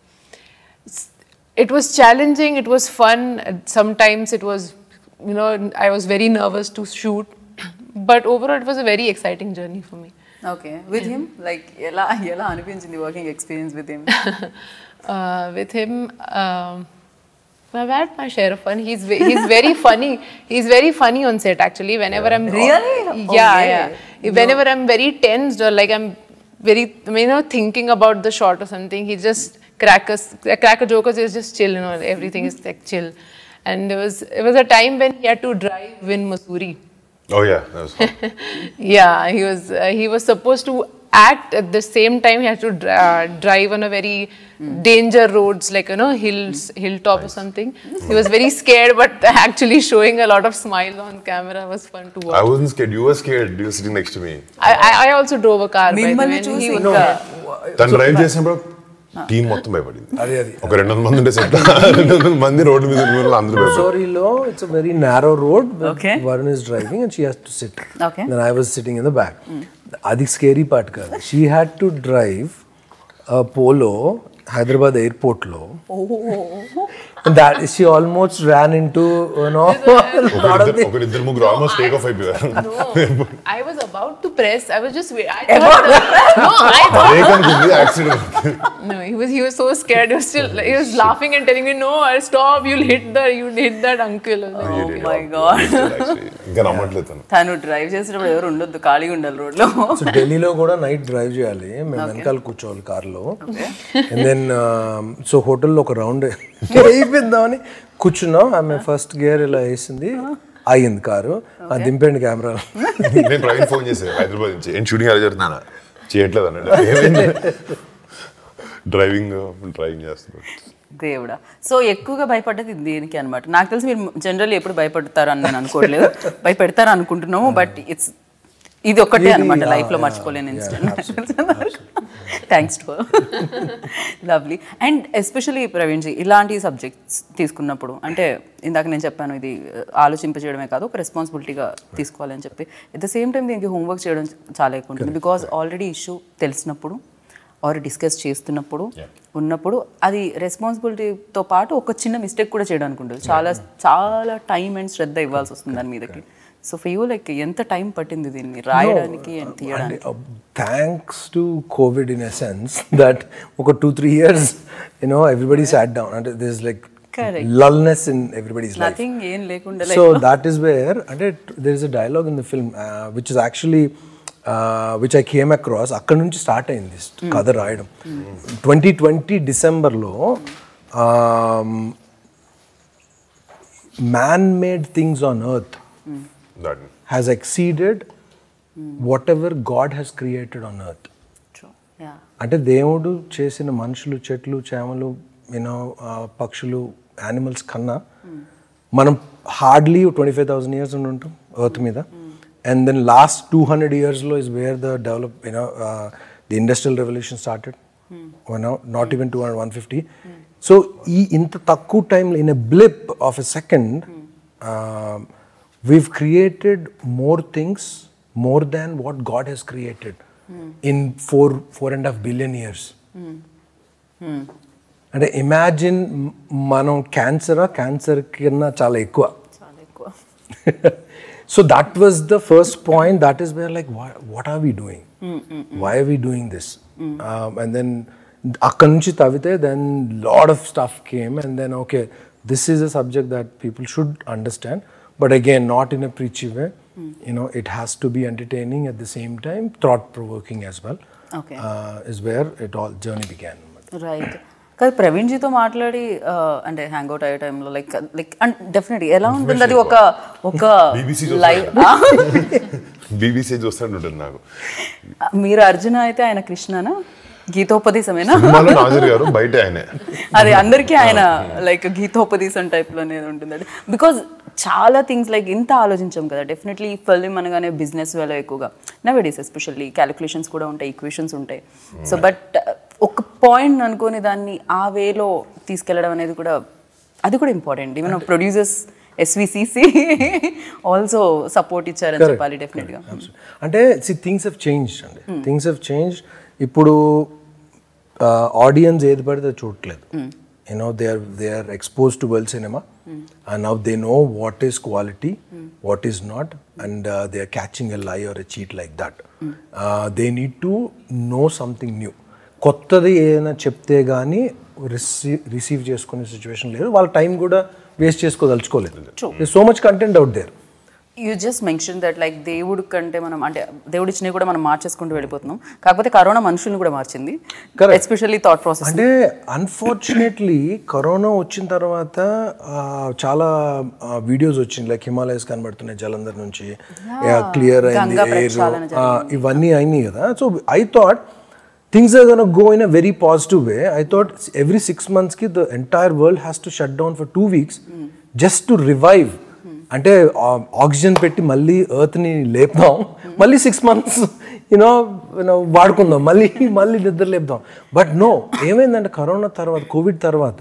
it was challenging it was fun and sometimes it was you know i was very nervous to shoot but overall it was a very exciting journey for me okay with him like ఎలా ఎలా అనిపించింది working experience with him uh, with him um, I've had my share of fun. He's ve- he's very funny. He's very funny on set. Actually, whenever I'm Really? yeah, Okay. yeah. Whenever I'm very tensed or like I'm very, you know, thinking about the shot or something, he just crack a crack a joke. Is just chill. You know, everything is like chill. And there was it was a time when he had to drive in Missouri. Oh yeah Yeah, he was uh, he was supposed to act at the same time. He had to dri- uh, drive on a very danger roads, like you know hills, hilltop or something. He was very scared, but actually showing a lot of smile on camera was fun to I watch. Wasn't scared you were scared you sitting next to me I, I, I also drove a car. By the way, మిమ్మల్ని and he చూసి was ఇంకా తను drive చేసినప్పుడు team మొత్తం భయపడింది అది అది ఒక రెండు వందల మంది ఉండే సెట్ రెండు వందల మంది రోడ్డు మీద ఉన్న వాళ్ళు అందరూ భయపడ్డారు Sorryలో it's a very narrow road. but Okay. Varun is driving and she has to sit. Okay. Then I was sitting in the back. అది స్కేరీ పార్ట్ కాదు షీ హ్యాడ్ టు డ్రైవ్ పోలో హైదరాబాద్ ఎయిర్పోర్ట్ లో that she almost ran into టు ఒకరిద్దరు ఒకరిద్దరు ముగ్గురు almost take off అయిపోయారు No, I was about to press. I was just wait. I thought, no, I thought break అనుకుంది accident no. He was he was so scared. He was still he was laughing and telling me, "No, I'll stop. You'll hit the you'll hit that uncle." I was like, my God ఇంకా నమ్మట్లేదు తను తను drive చేసేటప్పుడు ఎవరు ఉండొద్దు ఖాళీగా ఉండాలి రోడ్లో సో ఢిల్లీలో కూడా నైట్ డ్రైవ్ చేయాలి మేము వెనకాల కూర్చోవాలి కార్లో అండ్ దెన్ సో హోటల్లో ఒక రౌండ్ అయిపోద్దామని కూర్చున్నాం ఆమె ఫస్ట్ గేర్ ఇలా వేసింది అయ్యింది కారు ఆ దింపండి కెమెరా నేను ప్రవీణ్ ఫోన్ చేశాను హైదరాబాద్ నుంచి ఏం షూటింగ్ అలా జరుగుతున్నానా చేయట్లేదు అన్నాడు ఏమైంది డ్రైవింగ్ డ్రైవింగ్ చేస్తున్నాడు దేవుడా సో ఎక్కువగా భయపడ్డది దీనికి అనమాట నాకు తెలిసి మీరు జనరల్లీ ఎప్పుడు భయపడతారు అని నేను అనుకోవట్లేదు భయపెడతారు అనుకుంటున్నాము బట్ ఇట్స్ ఇది ఒక్కటే అనమాట yeah, లైఫ్ లో yeah, మర్చిపోలేని yeah, incident thanks to lovely and especially Praveen ji ఇలాంటి సబ్జెక్ట్స్ తీసుకున్నప్పుడు అంటే ఇందాక నేను చెప్పాను ఇది ఆలోచింపజేయడమే కాదు ఒక రెస్పాన్సిబిలిటీగా తీసుకోవాలని చెప్పి ఎట్ ద సేమ్ టైం దీనికి హోంవర్క్ చేయడం చాలా ఎక్కువ ఉంటుంది బికాజ్ ఆల్రెడీ ఇష్యూ తెలిసినప్పుడు ఆర్ డిస్కస్ చేస్తున్నప్పుడు ఉన్నప్పుడు అది రెస్పాన్సిబిలిటీతో పాటు ఒక చిన్న మిస్టేక్ కూడా చేయడానికి ఉంటుంది చాలా చాలా టైం అండ్ శ్రద్ధ ఇవ్వాల్సి వస్తుంది దాని మీదకి సో ఫర్ యూ లైక్ ఎంత టైం పట్టింది దీన్ని రాయడానికి అండ్ తీయడానికి thanks to Covid in a sense that ఒక two three years you know everybody sat down అంటే this like Correct. Lullness in everybody's life nothing ఏం లేకుండా సో దాట్ ఈస్ వేర్ అంటే there is a dialogue in the film which is actually which I came across అక్కడ నుంచి start అయింది కథ రాయడం twenty twenty డిసెంబర్లో man made things on earth that has exceeded whatever God has created on earth yeah అంటే దేవుడు చేసిన మనుషులు చెట్లు చేమలు యూనో పక్షులు యానిమల్స్ కన్నా మనం hardly twenty five thousand years ఉండి ఉంటాం ఎర్త్ మీద and then last two hundred ఇయర్స్లో is where the develop you know the industrial revolution started not even two hundred one fifty so ఈ ఇంత తక్కువ టైంలో in a blip of a second we've created more things more than what God has created in four four and a half billion years. అంటే imagine మనం క్యాన్సరా cancer కన్నా చాలా ఎక్కువ చాలా ఎక్కువ so that was the first point that is where like what are we doing why are we doing this and then అక్కడ నుంచి తవ్వితే then lot of stuff came and then okay this is a subject that people should understand but again not in a preachy way you know it has to be entertaining at the same time థ్రాట్ provoking as well Okay. Is where it all journey began right కాదు ప్రవీణ్ జీతో మాట్లాడి ఆ, అంటే hang out అయ్యే టైంలో like like and definitely ఎలా ఉంటుంది అది ఒక ఒక BBC లైవ్ బీబీసీ చూస్తాడు ఉంటుంది నాకు మీరు అర్జున అయితే ఆయన కృష్ణనా గీతోపదేశమేనా సినిమాలో నాజర్ గారు బయట ఆయనే అదే అందరికీ ఆయన లైక్ గీతోపదేశం టైప్లో అనేది ఉంటుంది బికాజ్ చాలా థింగ్స్ లైక్ ఇంత ఆలోచించాం కదా డెఫినెట్లీ ఫిల్మ్ అనగానే బిజినెస్ వేలో ఎక్కువగా నవడేస్ ఎస్పెషల్లీ క్యాలిక్యులేషన్స్ కూడా ఉంటాయి ఈక్వేషన్స్ ఉంటాయి సో బట్ ఒక పాయింట్ అనుకొని దాన్ని ఆ వేలో తీసుకెళ్ళడం అనేది కూడా అది కూడా important even producers SVCC also support ఇచ్చారని చెప్పాలి డెఫినెట్గా అంటే సి థింగ్స్ హెవ్ చేంజ్ అండి థింగ్స్ హెవ్ చేంజ్ ఇప్పుడు ఆడియన్స్ ఏది పడితే అది చూడట్లేదు you know they are they are expose to well cinema and now they know what is quality what is not and they are catching a lie or a cheat like that they need to know something new కొత్తది ఏదైనా చెప్తే కానీ receive receive చేసుకునే situation లేదు వాళ్ళ time కూడా waste చేసుకోదలుచుకోలేదు so much content out there you just mention that like దేవుడి కంటే మనం అంటే దేవుడి ఇచ్చినవి కూడా మనం మార్చేసుకుంటూ వెళ్ళిపోతున్నాం కాకపోతే కరోనా మనుషుల్ని కూడా మార్చింది Correct. ఎస్పెషల్లీ థాట్ ప్రాసెస్ అంటే అన్ఫార్చునేట్లీ కరోనా వచ్చిన తర్వాత ఆ, చాలా వీడియోస్ వచ్చింది లైక్ హిమాలయస్ కనబడుతున్నాయి జలంధర్ నుంచి క్లియర్ అయింది గంగా ఎయిర్ ప్రక్షాళన ఇవన్నీ అయినాయి కదా so I thought things are gonna go in a very positive way I thought every six మంత్స్కి the entire world has to shut down for two weeks just to revive అంటే oxygen పెట్టి మళ్ళీ ఎర్త్ని లేపుదాం మళ్ళీ సిక్స్ మంత్స్ యూనో యూనో వాడుకుందాం మళ్ళీ మళ్ళీ నిద్ర లేపుదాం బట్ నో ఏమైందంటే కరోనా తర్వాత కోవిడ్ తర్వాత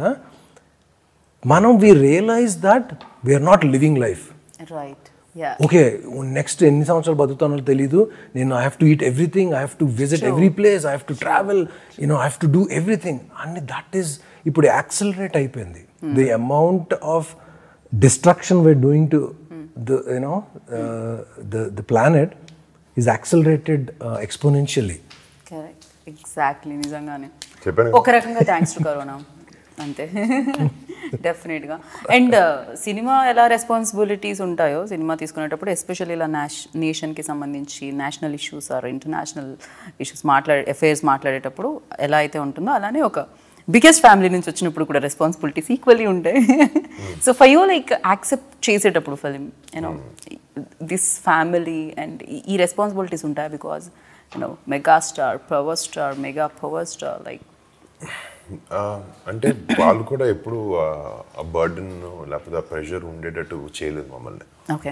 మనం we realise that we are not living life right yeah okay next ఎన్ని సంవత్సరాలు బతుకుతానో తెలీదు నేను I have to eat everything I have to visit every place I have to travel you know I have to do everything and that is ఇప్పుడు accelerate అయిపోయింది the amount of destruction we're doing to the you know uh, the the planet is accelerated uh, exponentially correct exactly నిజంగానే చెప్పాను ఒక రకంగా thanks to corona అంతే డెఫినెట్గా and cinema ఎలా responsibilities ఉంటాయో సినిమా తీసుకునేటప్పుడు ఎస్పెషల్లీ ఇలా నేష్ నేషన్కి సంబంధించి national issues or international issues మాట్లాడే అఫైర్స్ మాట్లాడేటప్పుడు ఎలా అయితే ఉంటుందో అలానే ఒక బిగ్గెస్ట్ ఫ్యామిలీ నుంచి వచ్చినప్పుడు కూడా రెస్పాన్సిబిలిటీస్ ఈక్వల్లీ ఉంటాయి సో ఫైవ్ లైక్ యాక్సెప్ట్ చేసేటప్పుడు film you know this family and ఈ రెస్పాన్సిబిలిటీస్ ఉంటాయి because you know mega star power star mega power star like ఆ, అంటే వాళ్ళు కూడా ఎప్పుడు ఆ బర్డన్ లేకపోతే ఆ ప్రెషర్ ఉండేటట్టు చేయలేదు మమ్మల్ని ఓకే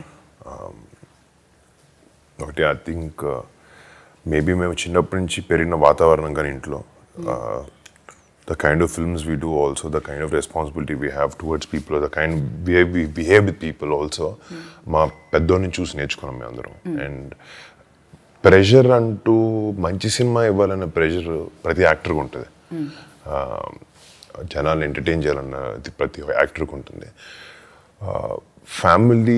ఒకటి ఐ థింక్ మేబీ మేము చిన్నప్పటి నుంచి పెరిగిన వాతావరణం కానీ ఇంట్లో the kind of films we do also the kind of responsibility we have towards people the kind behave we behave with people also మా పెద్దోడిని చూసి నేర్చుకున్నాం మేము అందరం అండ్ ప్రెషర్ అంటూ మంచి సినిమా ఇవ్వాలనే ప్రెషర్ ప్రతి యాక్టర్కి ఉంటుంది ఆ, జనాలు ఎంటర్టైన్ చేయాలన్న ఇది ప్రతి యాక్టర్కి ఉంటుంది ఫ్యామిలీ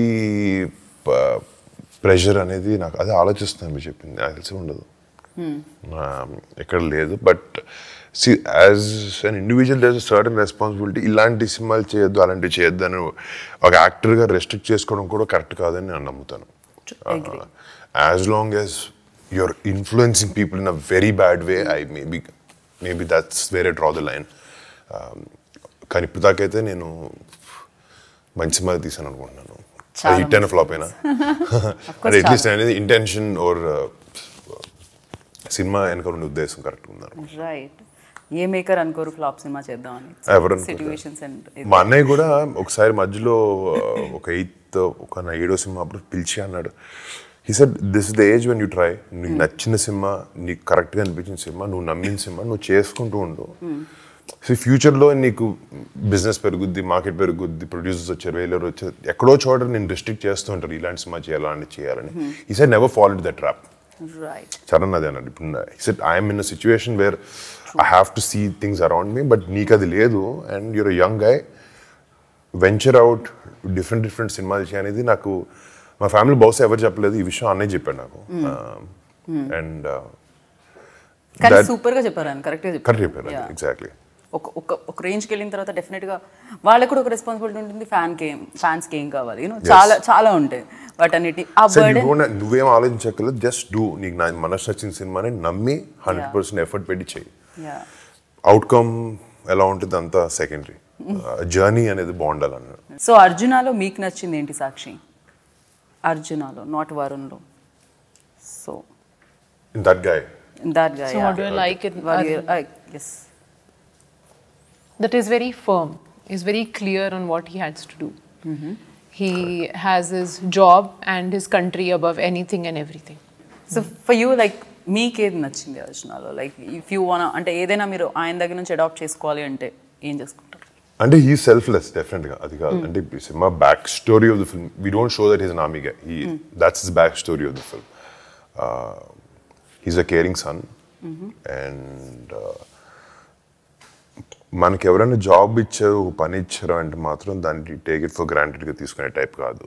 ప్రెషర్ అనేది నాకు అదే ఆలోచిస్తున్నాను మీరు చెప్పింది నాకు తెలిసి ఉండదు ఆ, ఎక్కడ లేదు but see as an individual there's certain responsibility ఇలాంటి సినిమాలు చేయొద్దు అలాంటివి చేయొద్దు అని ఒక యాక్టర్గా రెస్ట్రిక్ట్ చేసుకోవడం కూడా కరెక్ట్ కాదని నేను నమ్ముతాను as long as you're influencing people in a very bad way I maybe maybe that's where draw the line కానీ ఇప్పుడు దాకైతే నేను మంచి సినిమా తీసాను అనుకుంటున్నాను హిట్ అయిన ఫ్లాప్ అయినా అంటే అట్లీస్ట్ అనేది ఇంటెన్షన్ ఓర్ సినిమా వెనక ఉండే ఉద్దేశం కరెక్ట్ ఉన్నారు రైట్ ఏ మేకర్ అనుకోరు ఫ్లాప్ సినిమా చేద్దామని ఎవరు అనుకోరు. సిచ్యువేషన్స్ అండ్ మా అన్నయ్య కూడా ఒకసారి మధ్యలో ఆ, ఒక ఎయిత్ ఒక నా ఏడో సినిమా అప్పుడు పిలిచి అన్నాడు he said this the age when you try నీకు నచ్చిన సినిమా నీకు కరెక్ట్గా అనిపించిన సినిమా నువ్వు నమ్మిన సినిమా నువ్వు చేసుకుంటూ ఉండు సో ఫ్యూచర్లో నీకు బిజినెస్ పెరుగుద్ది మార్కెట్ పెరుగుద్ది ప్రొడ్యూసర్స్ వచ్చారు వేలర్ వచ్చారు ఎక్కడో చోట నేను రిస్ట్రిక్ట్ చేస్తూ ఉంటారు ఇలాంటి సినిమా చేయాలని చేయాలని he said never follow the trap right Charan అదే అన్నాడు ఇప్పుడు said I'm in a situation where I have to see things around me but నీకు అది లేదు and you're young guy venture out different different సినిమాలు చేయనేది నాకు మా ఫ్యామిలీ బహుశా ఎవరు చెప్పలేదు ఈ విషయం అన్నయ్య చెప్పాడు నాకు అండ్ కానీ That- సూపర్ గా చెప్పారు ఆయన కరెక్ట్ గా కరెక్ట్ చెప్పారు చెప్పారు Yeah. ఎగ్జాక్ట్లీ ఒక ఒక ఒక రేంజ్కి వెళ్ళిన తర్వాత డెఫినెట్గా వాళ్ళకి కూడా ఒక రెస్పాన్సిబిలిటీ ఉంటుంది ఫ్యాన్కి ఏం ఫ్యాన్స్కి ఏం కావాలి యూనో చాలా చాలా ఉంటాయి వాటన్నిటి ఆ సార్ బర్డెన్ నువ్వేం ఆలోచించక్కర్లేదు జస్ట్ డూ నీకు నా మనసు నచ్చిన సినిమాని నమ్మి హండ్రెడ్ పర్సెంట్ ఎఫర్ట్ పెట్టి చెయ్యి అవుట్కమ్ ఎలా ఉంటుంది అంతా సెకండరీ జర్నీ అనేది బాగుండాలన్నాడు సో అర్జునాలో మీకు నచ్చింది ఏంటి సాక్షి అర్జునాలో నాట్ వరుణ్లో సో దట్ గాయ్ దాట్ గా So what do you like in yes that is very firm. He's very clear on what he has to do. He has his job and his country above anything and everything. So for you like మీకేది నచ్చింది అర్జునాలో like if you want అంటే ఏదైనా మీరు ఆయన దగ్గర నుంచి adapt చేసుకోవాలి అంటే ఏం చేసుకుంటారు అంటే హీ సెల్ఫ్లెస్ డెఫినెట్గా అది కాదు అంటే ఈ cinema back story of the film we don't show that is an army గా he that's is back story of the film he's a caring son and మనకి ఎవరైనా జాబ్ ఇచ్చారు ఒక పని ఇచ్చారు అంటే మాత్రం దాన్ని టేక్ ఇట్ ఫర్ గ్రాంటెడ్గా తీసుకునే టైప్ కాదు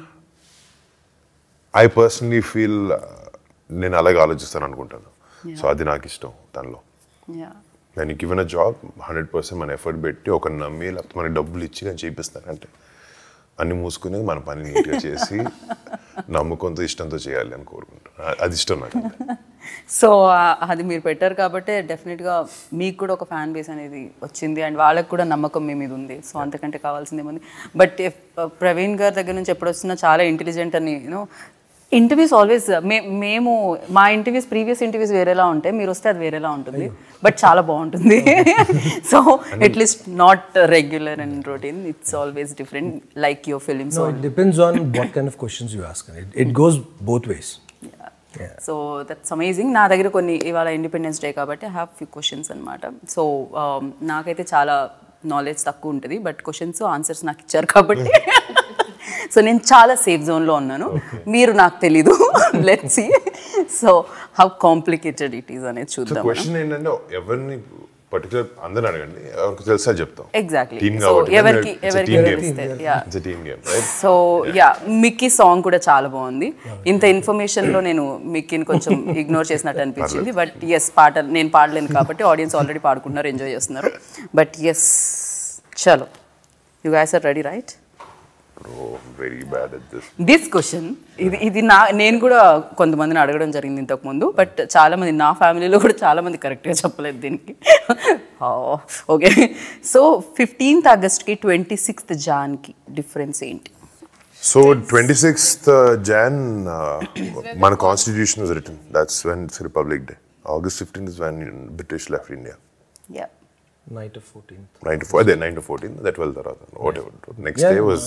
ఐ పర్సనలీ ఫీల్ నేను అలాగే ఆలోచిస్తాను అనుకుంటాను సో అది నాకు ఇష్టం దానిలో యా నేను given a job hundred percent మన ఎఫర్ట్ పెట్టి ఒక నమ్మి లేకపోతే మనకి డబ్బులు ఇచ్చి నేను చేపిస్తానంటే అన్ని మూసుకుని మన పని నీట్గా చేసి నమ్మకంతో ఇష్టంతో చేయాలి అని కోరుకుంటాను అ- అది ఇష్టం నాకు సో అది మీరు పెట్టారు కాబట్టి డెఫినెట్గా మీకు కూడా ఒక ఫ్యాన్ బేస్ అనేది వచ్చింది అండ్ వాళ్ళకి కూడా నమ్మకం మీ మీద ఉంది సో అంతకంటే కావాల్సింది ఏముంది బట్ ప్రవీణ్ గారి దగ్గర నుంచి ఎప్పుడు వచ్చినా చాలా ఇంటెలిజెంట్ అని యూనో ఇంటర్వ్యూస్ ఆల్వేస్ మేము మా ఇంటర్వ్యూస్ ప్రీవియస్ ఇంటర్వ్యూస్ వేరేలా ఉంటాయి మీరు వస్తే అది వేరేలా ఉంటుంది బట్ చాలా బాగుంటుంది so at least not regular and routine it's always different like your films No, it depends on what kind of questions you ask. It, it goes both ways. So that's amazing నా దగ్గర కొన్ని ఇవాళ independence day కాబట్టి I have few questions అనమాట so నాకైతే చాలా knowledge తక్కువ ఉంటుంది బట్ క్వశ్చన్స్ ఆన్సర్స్ నాకు ఇచ్చారు కాబట్టి సో నేను చాలా సేఫ్ జోన్లో ఉన్నాను మీరు నాకు తెలీదు let see so how complicated it is అనేది సో చూద్దాం క్వశ్చన్ ఏంటంటే ఎవరిని పర్టికులర్ అందరిని అడగండి ఎవరికి తెలుసా చెప్తాం ఎగ్జాక్ట్లీ టీమ్ సో కాబట్టి ఎవరికి ఎవరికి టీమ్ తెలిస్తే game yeah it's team game right so yeah Mickey song కూడా చాలా బాగుంది ఇంత ఇన్ఫర్మేషన్ లో నేను మిక్కీని కొంచెం ఇగ్నోర్ చేసినట్టు అనిపించింది బట్ ఎస్ పాట నేను పాడలేను కాబట్టి ఆడియన్స్ ఆల్రెడీ పాడుకున్నారు ఎంజాయ్ చేస్తున్నారు బట్ ఎస్ చలో you guys are ready right very bad at this this question ఇది ఇది నా నేను కూడా కొంతమందిని అడగడం జరిగింది ఇంతకు ముందు బట్ చాలా మంది నా ఫ్యామిలీలో కూడా చాలా మంది కరెక్ట్గా చెప్పలేదు దీనికి ఓకే సో ఫిఫ్టీన్త్ ఆగస్ట్కి ట్వంటీ సిక్స్త్ జాన్కి డిఫరెన్స్ ఏంటి సో ట్వంటీ సిక్స్త్ జాన్ మన constitution was return that's when it's Republic Day August fifteen is when British left India yeah night fourteenth nine two four అదే nine two fourteen that well తర్వాత whatever next day was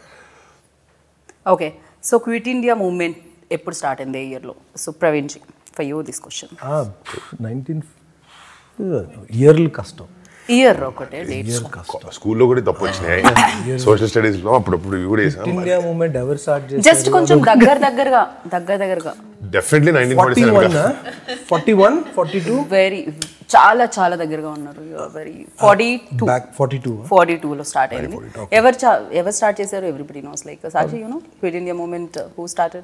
okay so quit India movement ఎప్పుడు start అయింది ఏ ఇయర్లో so Praveen ji for you this question nineteen ఇయర్లు కష్టం year ఒకటే date year కష్టం స్కూల్లో కూడా తప్పు వచ్చినాయి సోషల్ స్టడీస్ లో అప్పుడప్పుడు ఇవి కూడా వేసాం ఇండియా మూమెంట్ ఎవరు స్టార్ట్ జస్ట్ చేశారు కొంచెం దగ్గర దగ్గరగా దగ్గర దగ్గరగా definitely nineteen forty forty one seven forty one forty two very చాలా చాలా దగ్గరగా ఉన్నారు very forty two back forty two forty టూలో స్టార్ట్ అయింది ఎవరు చా- ఎవరు స్టార్ట్ చేశారు everybody knows like Sakshi you know quit India movement who started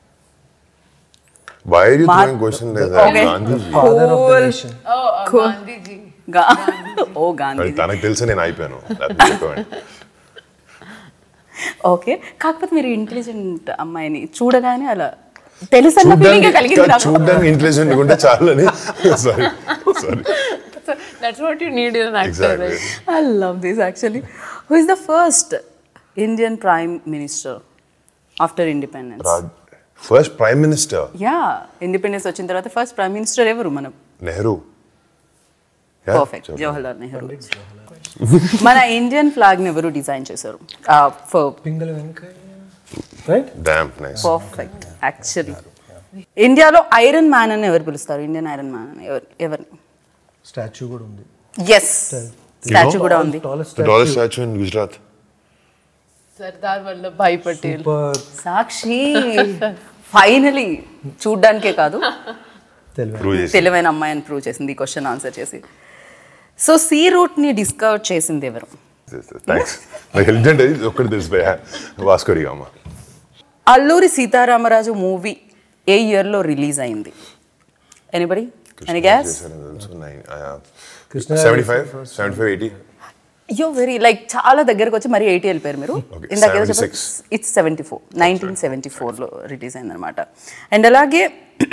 why are you throwing question Okay. Gandhiji father of the nation Oh, uh, Gandhiji. గా ఓ గాంధీ అది తనకు తెలిసి నేను అయిపోయాను లేకపోతే చెప్పేవాడిని. ఓకే కాకపోతే మీరు ఇంటెలిజెంట్ అమ్మాయిని చూడగానే అలా తెలుసన్న ఫీలింగ్ చూడ్డానికి కలిగింది నాకు చూడ్డానికి ఇంటెలిజెంట్ ఉంటే చాలని sorry sorry So that's what you need in an actor, Exactly. right? I love this actually. Who is the first Indian Prime Minister after independence? First prime minister Yeah, independence వచ్చిన తర్వాత first prime minister ఎవరు మనం Nehru perfect Jawaharlal Nehru మన Indian flag ని ఎవరు design చేశారు Pingali Venkayya right damn nice perfect actually ఇండియాలో iron man అని ఎవరు పిలుస్తారు ఇండియన్ ఐరన్ మ్యాన్ అని ఎవరు ఎవరిని స్టాచ్యూ కూడా ఉంది ఎస్ స్టాచ్యూ కూడా ఉంది టాలెస్ట్ డాలర్ statue in Gujarat Sardar Vallabhbhai Patel. Super Sakshi finally చూడ్డానికే కాదు తెలివై ప్రూవ్ చేసి తెలివైన అమ్మాయిని ప్రూవ్ చేసింది ఈ క్వశ్చన్ ఆన్సర్ చేసి సో సీ రూట్ ని డిస్కవర్ చేసింది ఎవరు థ్యాంక్స్ నాకు హెల్జెంట్ అది ఒక్కటి తెలిసిపోయా వాస్కోడిగా అమ్మ అల్లూరి సీతారామరాజు మూవీ ఏ ఇయర్ లో రిలీజ్ అయింది anybody any guess Krishna seventy five seventy five eighty అయ్యో వెరీ లైక్ చాలా దగ్గరకు వచ్చి మరీ ఎయిటీ వెళ్ళిపోయారు మీరు Okay, ఇందాక 76. It's seventy four nineteen seventy ఫోర్లో రిలీజ్ అయిందనమాట అండ్ అలాగే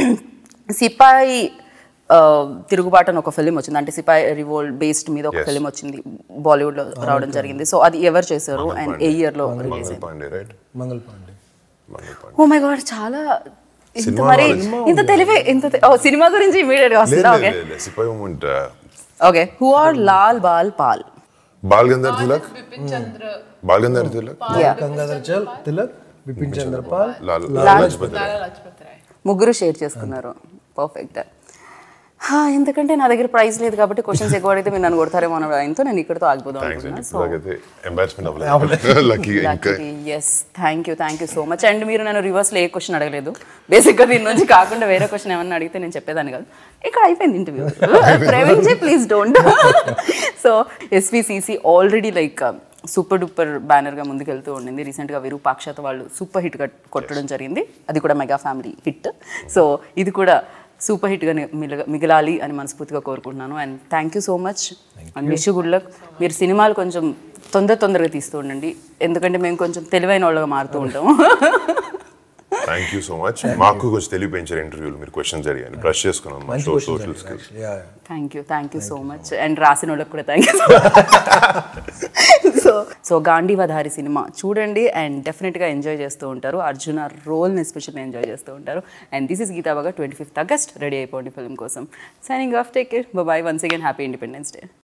సిపాయి ఆ, తిరుగుబాటు అని ఒక ఫిలిం వచ్చింది అంటే సిపాయి రివోల్ట్ బేస్డ్ మీద ఒక Yes. ఫిలిం వచ్చింది బాలీవుడ్ లో రావడం జరిగింది సో అది ఎవరు చేశారు అండ్ ఏ ఇయర్ లో రిలీజ్ మంగళ అయింది పాండే రైట్ మంగళ పాండే మంగళ పాండే ఓ మై గాడ్ చాలా ఇంత సినిమా మరి knowledge. ఇంత తెలివే ఇంత తె- ఓ సినిమా గురించి ఇమీడియట్ గా వస్తుందా ఓకే సిపాయి movement okay who are Lal Bal Pal Bal Gangadhar Tilak Bipin Chandra. Bal Gangadhar Tilak yeah Gangadhar చల్ Tilak Bipin Chandra Pal Lal Lal Lajpat Rai Lala Lajpat Rai. ముగ్గురు షేర్ చేసుకున్నారు పర్ఫెక్ట్ ఎందుకంటే నా దగ్గర ప్రైజ్ లేదు కాబట్టి క్వశ్చన్స్ ఎక్కువ అడిగితే మీరు నన్ను కొడతారేమో అన్న ఆయనతో నేను ఇక్కడతో ఆగిపోదాం థ్యాంక్స్ అండి అనుకున్నా సో ఇప్పటికైతే ఎంబారస్మెంట్ అవ్వలేదు లక్కీగా ఇంకా yes thank you thank you so much and మీరు నన్ను రివర్స్లో ఏ క్వశ్చన్ అడగలేదు బేసిక్గా దీని నుంచి కాకుండా వేరే క్వశ్చన్ ఏమన్నా అడిగితే నేను చెప్పేదాన్ని కాదు ఇక్కడ అయిపోయింది interview Praveen ji please don't so SVCC already like super duper బ్యానర్గా ముందుకెళ్తూ ఉండింది రీసెంట్గా విరూపాక్షత వాళ్ళు సూపర్ హిట్ కొట్టడం జరిగింది అది కూడా మెగా ఫ్యామిలీ హిట్ సో ఇది కూడా సూపర్ హిట్గా మిగ మిగలాలి అని మనస్ఫూర్తిగా కోరుకుంటున్నాను and thank you so much and wish good luck మీరు సినిమాలు కొంచెం తొందర తొందరగా తీస్తూ ఉండండి ఎందుకంటే మేము కొంచెం తెలివైన వాళ్ళగా మారుతూ ఉంటాము థ్యాంక్ యూ సో మచ్ మాకు కొంచెం తెలివి పెంచారు ఇంటర్వ్యూలు మీరు క్వశ్చన్స్ అడిగాను బ్రష్ చేసుకున్నాం మా మంచి show question social skills thank you thank you so much and రాసిన వాళ్ళకి కూడా thank you so so Gandeevadhari cinema చూడండి అండ్ డెఫినెట్గా ఎంజాయ్ చేస్తూ ఉంటారు అర్జున రోల్ని ఎస్పెషల్లీ ఎంజాయ్ చేస్తూ ఉంటారు అండ్ దిస్ ఇస్ గీతా బాగా ట్వంటీ ఫిఫ్త్ ఆగస్ట్ రెడీ అయిపోండి ఫిల్మ్ కోసం signing off take care bye once again happy independence day